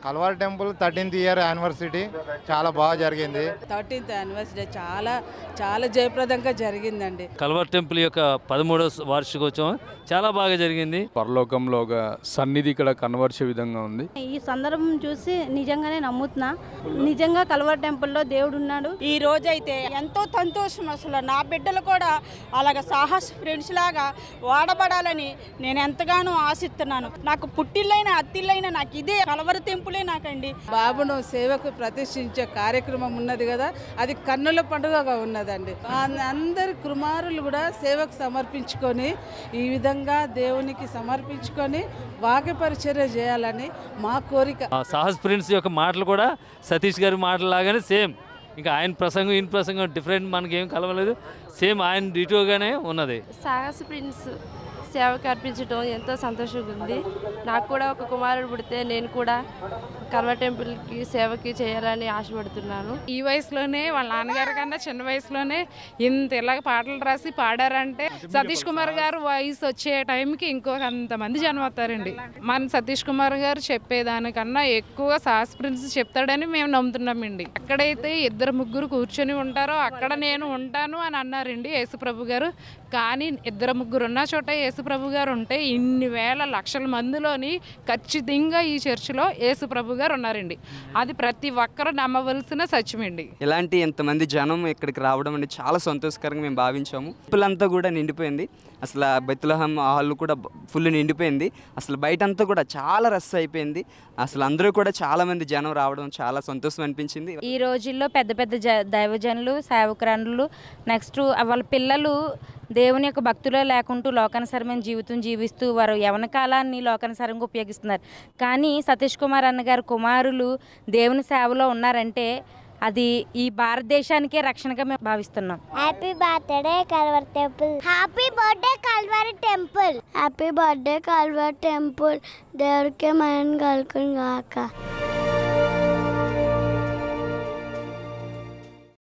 కల్వార్ temple thirteenth year anniversary చాలా బాగా జరిగింది థర్టీన్త్ యానివర్సరీ చాలా చాలా జయప్రదంగా జరిగిందండి కల్వర్ టెంపుల్ యొక్క పదమూడవ వార్షికోత్సవం చాలా బాగా జరిగింది పరలోకంలో ఒక సన్నిధి ఇక్కడ కనబరిచే విధంగా ఉంది ఈ సందర్భం చూసి నిజంగానే నమ్ముతున్నా నిజంగా కల్వర్ టెంపుల్లో దేవుడు ఉన్నాడు ఈ రోజైతే ఎంతో సంతోషం అసలు నా బిడ్డలు కూడా అలాగ సాహస ఫ్రెండ్స్ లాగా వాడబడాలని నేను ఎంతగానో ఆశిస్తున్నాను నాకు పుట్టిల్లైన అత్తిల్లైన నాకు ఇదే కలవర తెంపులే నాకండి బాబును సేవకు ప్రతిష్ఠించే కార్యక్రమం ఉన్నది కదా అది కన్నుల పండుగగా ఉన్నదండి ఆ- అందరి కుమారులు కూడా సేవకు సమర్పించుకొని ఈ విధంగా దేవునికి సమర్పించుకొని వాక్య పరిచర్య చేయాలని మా కోరిక ఆ సాహస్ ప్రిన్స్ యొక్క మాటలు కూడా సతీష్ గారి మాటలు లాగానే సేమ్ ఇంకా ఆయన ప్రసంగం ఈయన ప్రసంగం డిఫరెంట్ మనకేం కలవలేదు సేమ్ ఆయన డిటోగానే ఉన్నది సాహస ప్రిన్స్ సేవకు అర్పించడం ఎంతో సంతోషంగా ఉంది నాకు కూడా ఒక కుమారుడు పుడితే నేను కూడా కర్మ టెంపుల్కి సేవకి చేయాలని ఆశపడుతున్నాను ఈ వయసులోనే వాళ్ళ నాన్నగారి కన్నా చిన్న వయసులోనే ఇంత ఇలాగ పాటలు రాసి పాడారంటే సతీష్ కుమార్ గారు వయసు వచ్చే టైంకి ఇంకొక అంతమంది జనం అవుతారండి మన సతీష్ కుమార్ గారు చెప్పేదానికన్నా ఎక్కువ సాహస్ ప్రిన్స్ చెప్తాడని మేము నమ్ముతున్నామండి ఎక్కడైతే ఇద్దరు ముగ్గురు కూర్చొని ఉంటారో అక్కడ నేను ఉంటాను అని అన్నారండి యేసుప్రభు గారు కానీ ఇద్దరు ముగ్గురు ఉన్న చోట యేసుప్రభు గారు ఉంటే ఇన్ని వేల లక్షల మందిలోని ఖచ్చితంగా ఈ చర్చిలో యేసుప్రభు గారు ఉన్నారండి అది ప్రతి ఒక్కరూ నమ్మవలసిన సత్యమండి ఇలాంటి ఎంతమంది జనం ఇక్కడికి రావడం అనేది చాలా సంతోషకరంగా మేము భావించాము అంతా కూడా నిండిపోయింది అసలు బెత్లహం హాల్ కూడా ఫుల్ నిండిపోయింది అసలు బయట అంతా కూడా చాలా రస్ అయిపోయింది అసలు అందరూ కూడా చాలా మంది జనం రావడం చాలా సంతోషం అనిపించింది ఈ రోజుల్లో పెద్ద పెద్ద జ దైవజనులు సేవకురాండ్రులు నెక్స్ట్ వాళ్ళ పిల్లలు దేవుని యొక్క భక్తులే లేకుంటూ లోకానుసరమైన జీవితం జీవిస్తూ వారు యవన కాలాన్ని లోకానుసరంగా ఉపయోగిస్తున్నారు కానీ సతీష్ కుమార్ అన్నగారు కుమారులు దేవుని సేవలో ఉన్నారంటే అది ఈ భారతదేశానికే రక్షణగా మేము భావిస్తున్నాం happy birthday Calvary temple happy birthday Calvary temple happy birthday Calvary temple దేవుడికి మనం కలుకుని గాక